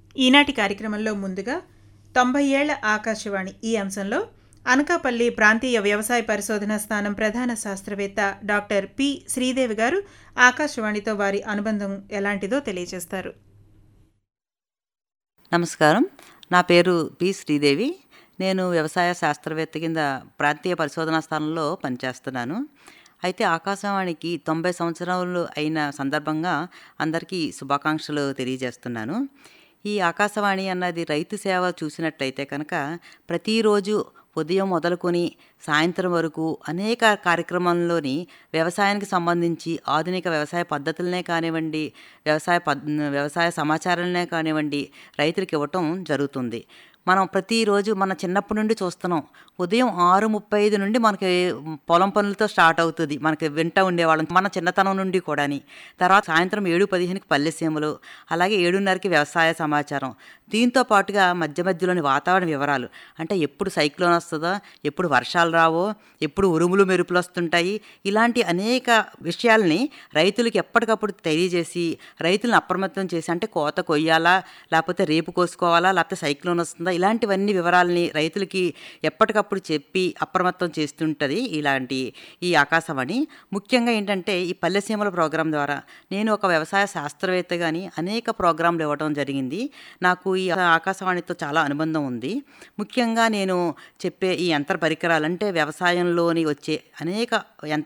ఈనాటి కార్యక్రమంలో ముందుగా తొంభై ఏళ్ల ఆకాశవాణి ఈ అంశంలో అనకాపల్లి ప్రాంతీయ వ్యవసాయ పరిశోధన స్థానం ప్రధాన శాస్త్రవేత్త డాక్టర్ పి శ్రీదేవి గారు ఆకాశవాణితో వారి అనుబంధం ఎలాంటిదో తెలియజేస్తారు నమస్కారం నా పేరు పి శ్రీదేవి నేను వ్యవసాయ శాస్త్రవేత్త కింద ప్రాంతీయ పరిశోధనా స్థానంలో పనిచేస్తున్నాను అయితే ఆకాశవాణికి తొంభై సంవత్సరాలు అయిన సందర్భంగా అందరికీ శుభాకాంక్షలు తెలియజేస్తున్నాను ఈ ఆకాశవాణి అన్నది రైతు సేవ చూసినట్లయితే కనుక ప్రతిరోజు ఉదయం మొదలుకొని సాయంత్రం వరకు అనేక కార్యక్రమాల్లోని వ్యవసాయానికి సంబంధించి ఆధునిక వ్యవసాయ పద్ధతులనే కానివ్వండి వ్యవసాయ పద్ వ్యవసాయ సమాచారాలనే కానివ్వండి రైతులకు ఇవ్వటం జరుగుతుంది మనం ప్రతిరోజు మన చిన్నప్పటి నుండి చూస్తున్నాం ఉదయం ఆరు ముప్పై ఐదు నుండి మనకి పొలం పనులతో స్టార్ట్ అవుతుంది మనకి వింటూ ఉండేవాళ్ళం మన చిన్నతనం నుండి కూడాని తర్వాత సాయంత్రం ఏడు పదిహేనుకి పల్లెసీమలు అలాగే ఏడున్నరకి వ్యవసాయ సమాచారం దీంతో పాటుగా మధ్య మధ్యలోని వాతావరణ వివరాలు అంటే ఎప్పుడు సైక్లోన్ వస్తుందో ఎప్పుడు వర్షాలు రావో ఎప్పుడు ఉరుములు మెరుపులు వస్తుంటాయి ఇలాంటి అనేక విషయాల్ని రైతులకి ఎప్పటికప్పుడు తెలియజేసి రైతులను అప్రమత్తం చేసి అంటే కోత కొయ్యాలా లేకపోతే రేపు కోసుకోవాలా లేకపోతే సైక్లోన్ వస్తుందా ఇలాంటివన్నీ వివరాలని రైతులకి ఎప్పటికప్పుడు చెప్పి అప్రమత్తం చేస్తుంటుంది ఇలాంటి ఈ ఆకాశవాణి ముఖ్యంగా ఏంటంటే ఈ పల్లెసీమల ప్రోగ్రాం ద్వారా నేను ఒక వ్యవసాయ శాస్త్రవేత్త కానీ అనేక ప్రోగ్రాంలు ఇవ్వడం జరిగింది నాకు ఈ ఆకాశవాణితో చాలా అనుబంధం ఉంది ముఖ్యంగా నేను చెప్పే ఈ యంత్ర పరికరాలు అంటే వ్యవసాయంలోని వచ్చే అనేక యంత్ర